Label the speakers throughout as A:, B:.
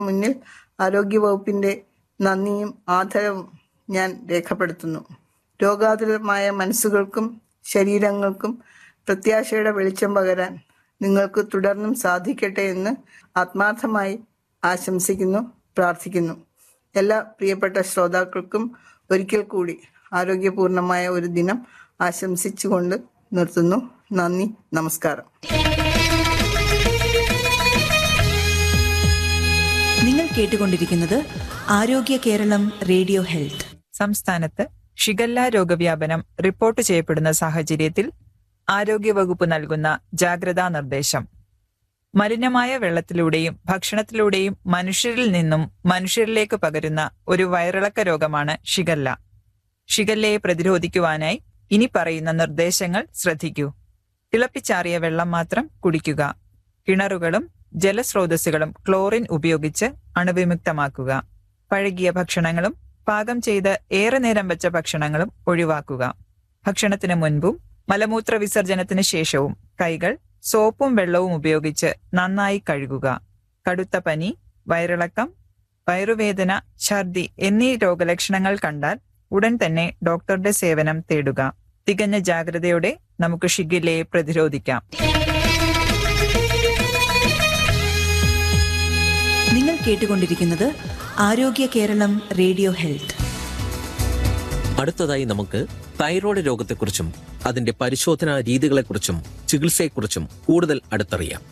A: മുന്നിൽ ആരോഗ്യവകുപ്പിന്റെ നന്ദിയും ആദരവും ഞാൻ രേഖപ്പെടുത്തുന്നു രോഗാതുരമായ മനസ്സുകൾക്കും ശരീരങ്ങൾക്കും പ്രത്യാശയുടെ വെളിച്ചം പകരാൻ നിങ്ങൾക്ക് തുടർന്നും സാധിക്കട്ടെ എന്ന് ആത്മാർത്ഥമായി ആശംസിക്കുന്നു പ്രാർത്ഥിക്കുന്നു എല്ലാ പ്രിയപ്പെട്ട ശ്രോതാക്കൾക്കും ഒരിക്കൽ കൂടി ആരോഗ്യപൂർണമായ ഒരു ദിനം ആശംസിച്ചുകൊണ്ട് നിർത്തുന്നു നന്ദി നമസ്കാരം
B: നിങ്ങൾ കേട്ടുകൊണ്ടിരിക്കുന്നത് ആരോഗ്യ കേരളം റേഡിയോ ഹെൽത്ത്
C: സംസ്ഥാനത്ത് ഷിഗല്ല രോഗവ്യാപനം റിപ്പോർട്ട് ചെയ്യപ്പെടുന്ന സാഹചര്യത്തിൽ ആരോഗ്യവകുപ്പ് നൽകുന്ന ജാഗ്രതാ നിർദ്ദേശം മലിനമായ വെള്ളത്തിലൂടെയും ഭക്ഷണത്തിലൂടെയും മനുഷ്യരിൽ നിന്നും മനുഷ്യരിലേക്ക് പകരുന്ന ഒരു വയറിളക്ക രോഗമാണ് ഷിഗല്ല ഷിഗല്ലയെ പ്രതിരോധിക്കുവാനായി ഇനി പറയുന്ന നിർദ്ദേശങ്ങൾ ശ്രദ്ധിക്കൂ തിളപ്പിച്ചാറിയ വെള്ളം മാത്രം കുടിക്കുക കിണറുകളും ജലസ്രോതസ്സുകളും ക്ലോറിൻ ഉപയോഗിച്ച് അണുവിമുക്തമാക്കുക പഴകിയ ഭക്ഷണങ്ങളും പാകം ചെയ്ത് ഏറെ നേരം വെച്ച ഭക്ഷണങ്ങളും ഒഴിവാക്കുക ഭക്ഷണത്തിന് മുൻപും മലമൂത്ര വിസർജനത്തിന് ശേഷവും കൈകൾ സോപ്പും വെള്ളവും ഉപയോഗിച്ച് നന്നായി കഴുകുക കടുത്ത പനി വയറിളക്കം വയറുവേദന ഛർദി എന്നീ രോഗലക്ഷണങ്ങൾ കണ്ടാൽ ഉടൻ തന്നെ ഡോക്ടറുടെ സേവനം തേടുക തികഞ്ഞ ജാഗ്രതയോടെ നമുക്ക് ഷിഗില്ലയെ പ്രതിരോധിക്കാം
B: നിങ്ങൾ കേട്ടുകൊണ്ടിരിക്കുന്നത് ആരോഗ്യ കേരളം റേഡിയോ ഹെൽത്ത്
D: അടുത്തതായി നമുക്ക് തൈറോയ്ഡ് രോഗത്തെക്കുറിച്ചും അതിന്റെ പരിശോധനാ രീതികളെക്കുറിച്ചും ചികിത്സയെക്കുറിച്ചും കൂടുതൽ അടുത്തറിയാം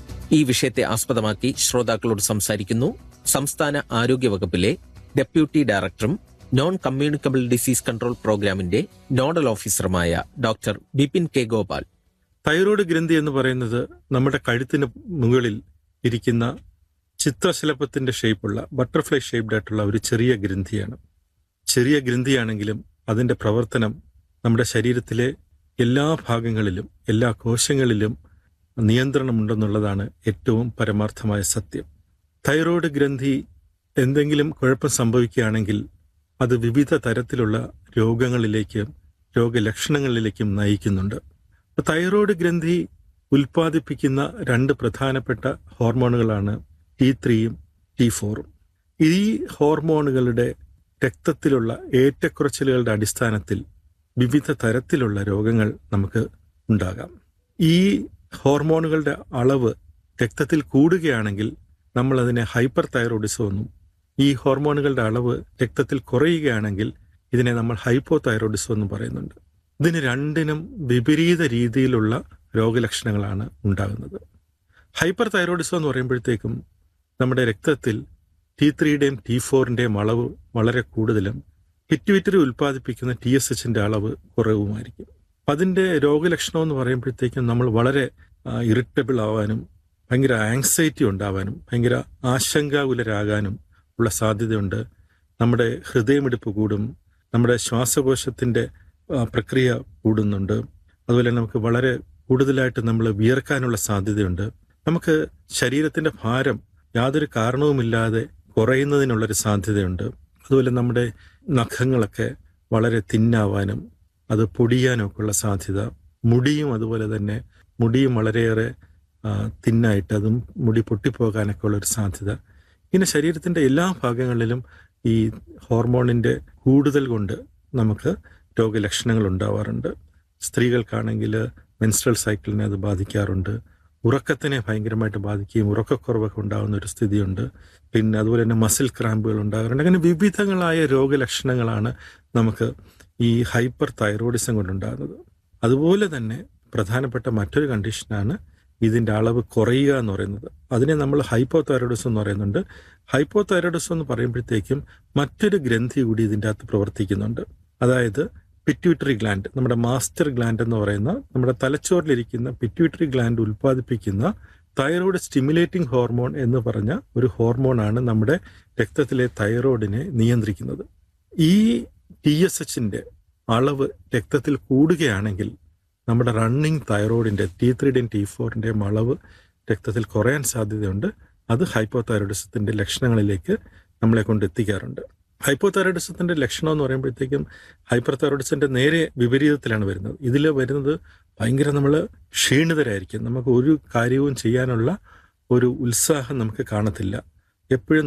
D: ഈ വിഷയത്തെ ആസ്പദമാക്കി ശ്രോതാക്കളോട് സംസാരിക്കുന്നു സംസ്ഥാന ആരോഗ്യ വകുപ്പിലെ ഡെപ്യൂട്ടി ഡയറക്ടറും നോൺ കമ്മ്യൂണിക്കബിൾ ഡിസീസ് കൺട്രോൾ പ്രോഗ്രാമിന്റെ നോഡൽ ഓഫീസറുമായ doctor Bipin K Gopal
E: thyroid ഗ്രന്ഥി എന്ന് പറയുന്നത് നമ്മുടെ കഴുത്തിന് മുകളിൽ ഇരിക്കുന്ന ചിത്രശലഭത്തിന്റെ ഷേപ്പുള്ള ബട്ടർഫ്ലൈ ഷേപ്ഡ് ആയിട്ടുള്ള ഒരു ചെറിയ ഗ്രന്ഥിയാണ് ചെറിയ ഗ്രന്ഥിയാണെങ്കിലും അതിന്റെ പ്രവർത്തനം നമ്മുടെ ശരീരത്തിലെ എല്ലാ ഭാഗങ്ങളിലും എല്ലാ കോശങ്ങളിലും നിയന്ത്രണമുണ്ടെന്നുള്ളതാണ് ഏറ്റവും പരമാർത്ഥമായ സത്യം തൈറോയ്ഡ് ഗ്രന്ഥി എന്തെങ്കിലും കുഴപ്പം സംഭവിക്കുകയാണെങ്കിൽ അത് വിവിധ തരത്തിലുള്ള രോഗങ്ങളിലേക്കും രോഗലക്ഷണങ്ങളിലേക്കും നയിക്കുന്നുണ്ട് അപ്പൊ തൈറോയ്ഡ് ഗ്രന്ഥി ഉൽപ്പാദിപ്പിക്കുന്ന രണ്ട് പ്രധാനപ്പെട്ട ഹോർമോണുകളാണ് ടി ത്രീയും ടി ഫോറും ഈ ഹോർമോണുകളുടെ രക്തത്തിലുള്ള ഏറ്റക്കുറച്ചിലുകളുടെ അടിസ്ഥാനത്തിൽ വിവിധ തരത്തിലുള്ള രോഗങ്ങൾ നമുക്ക് ഉണ്ടാകാം ഈ ഹോർമോണുകളുടെ അളവ് രക്തത്തിൽ കൂടുകയാണെങ്കിൽ നമ്മൾ അതിനെ ഹൈപ്പർ തൈറോയിഡിസം എന്നും ഈ ഹോർമോണുകളുടെ അളവ് രക്തത്തിൽ കുറയുകയാണെങ്കിൽ ഇതിനെ നമ്മൾ ഹൈപ്പോ തൈറോയിഡിസം എന്നും പറയുന്നുണ്ട് ഇതിന് രണ്ടിനും വിപരീത രീതിയിലുള്ള രോഗലക്ഷണങ്ങളാണ് ഉണ്ടാകുന്നത് ഹൈപ്പർ തൈറോയിഡിസം എന്ന് പറയുമ്പോഴത്തേക്കും നമ്മുടെ രക്തത്തിൽ ടി ത്രീയുടെയും ടി ഫോറിന്റെയും അളവ് വളരെ കൂടുതലും പിറ്റ്യൂറ്ററി ഉൽപ്പാദിപ്പിക്കുന്ന ടി എസ് എച്ചിന്റെ അളവ് കുറവുമായിരിക്കും അപ്പൊ അതിന്റെ രോഗലക്ഷണം എന്ന് പറയുമ്പോഴത്തേക്കും നമ്മൾ വളരെ ഇറിറ്റബിൾ ആവാനും ഭയങ്കര ആങ്സൈറ്റി ഉണ്ടാവാനും ഭയങ്കര ആശങ്കാകുലരാകാനും ഉള്ള സാധ്യതയുണ്ട് നമ്മുടെ ഹൃദയമിടിപ്പ് കൂടും നമ്മുടെ ശ്വാസകോശത്തിന്റെ ആ, പ്രക്രിയ കൂടുന്നുണ്ട് അതുപോലെ നമുക്ക് വളരെ കൂടുതലായിട്ട് നമ്മൾ വിയർക്കാനുള്ള സാധ്യതയുണ്ട് നമുക്ക് ശരീരത്തിന്റെ ഭാരം യാതൊരു കാരണവുമില്ലാതെ കുറയുന്നതിനുള്ളൊരു സാധ്യതയുണ്ട് അതുപോലെ നമ്മുടെ നഖങ്ങളൊക്കെ വളരെ തിന്നാവാനും അത് പൊടിയാനും ഒക്കെ ഉള്ള സാധ്യത മുടിയും അതുപോലെ തന്നെ മുടിയും വളരെയേറെ ആ, തിന്നായിട്ട് അതും മുടി പൊട്ടിപ്പോകാനൊക്കെ ഉള്ള ഒരു സാധ്യത ഇങ്ങനെ ശരീരത്തിന്റെ എല്ലാ ഭാഗങ്ങളിലും ഈ ഹോർമോണിന്റെ കൂടുതൽ കൊണ്ട് നമുക്ക് രോഗലക്ഷണങ്ങൾ ഉണ്ടാവാറുണ്ട് സ്ത്രീകൾക്കാണെങ്കിൽ മെൻസ്ട്രൽ സൈക്കിളിനെ അത് ബാധിക്കാറുണ്ട് ഉറക്കത്തിനെ ഭയങ്കരമായിട്ട് ബാധിക്കുകയും ഉറക്കക്കുറവൊക്കെ ഉണ്ടാകുന്ന ഒരു സ്ഥിതിയുണ്ട് പിന്നെ അതുപോലെ തന്നെ മസിൽ ക്രാമ്പുകൾ ഉണ്ടാകാറുണ്ട് അങ്ങനെ വിവിധങ്ങളായ രോഗലക്ഷണങ്ങളാണ് നമുക്ക് ഈ ഹൈപ്പർ തൈറോയിഡിസം കൊണ്ടുണ്ടാകുന്നത് അതുപോലെ തന്നെ പ്രധാനപ്പെട്ട മറ്റൊരു കണ്ടീഷനാണ് ഇതിന്റെ അളവ് കുറയുക എന്ന് പറയുന്നത് അതിനെ നമ്മൾ ഹൈപ്പോ തൈറോയിഡിസം എന്ന് പറയുന്നുണ്ട് ഹൈപ്പോ തൈറോയിഡിസം എന്ന് പറയുമ്പോഴത്തേക്കും മറ്റൊരു ഗ്രന്ഥി കൂടി ഇതിൻ്റെ അകത്ത് പ്രവർത്തിക്കുന്നുണ്ട് അതായത് പിറ്റ്യൂട്ടറി ഗ്ലാൻഡ് നമ്മുടെ മാസ്റ്റർ ഗ്ലാൻഡ് എന്ന് പറയുന്ന നമ്മുടെ തലച്ചോറിലിരിക്കുന്ന പിറ്റ്യൂട്ടറി ഗ്ലാൻഡ് ഉൽപ്പാദിപ്പിക്കുന്ന തൈറോയ്ഡ് സ്റ്റിമുലേറ്റിംഗ് ഹോർമോൺ എന്ന് പറഞ്ഞ ഒരു ഹോർമോണാണ് നമ്മുടെ രക്തത്തിലെ തൈറോയിഡിനെ നിയന്ത്രിക്കുന്നത് ഈ ടി എസ് എച്ചിന്റെ അളവ് രക്തത്തിൽ കൂടുകയാണെങ്കിൽ നമ്മുടെ റണ്ണിങ് തൈറോയിഡിന്റെ ടി ത്രീയുടെയും ടി ഫോറിന്റെയും അളവ് രക്തത്തിൽ കുറയാൻ സാധ്യതയുണ്ട് അത് ഹൈപ്പോ തൈറോയിഡിസത്തിന്റെ ലക്ഷണങ്ങളിലേക്ക് നമ്മളെ കൊണ്ട് എത്തിക്കാറുണ്ട് ഹൈപ്പോ തൈറോയിഡിസത്തിന്റെ ലക്ഷണം എന്ന് പറയുമ്പോഴത്തേക്കും ഹൈപ്പർ തൈറോയിഡിസത്തിന്റെ നേരെ വിപരീതത്തിലാണ് വരുന്നത് ഇതിൽ വരുന്നത് ഭയങ്കര നമ്മൾ ക്ഷീണിതരായിരിക്കും നമുക്ക് ഒരു കാര്യവും ചെയ്യാനുള്ള ഒരു ഉത്സാഹം നമുക്ക് കാണത്തില്ല എപ്പോഴും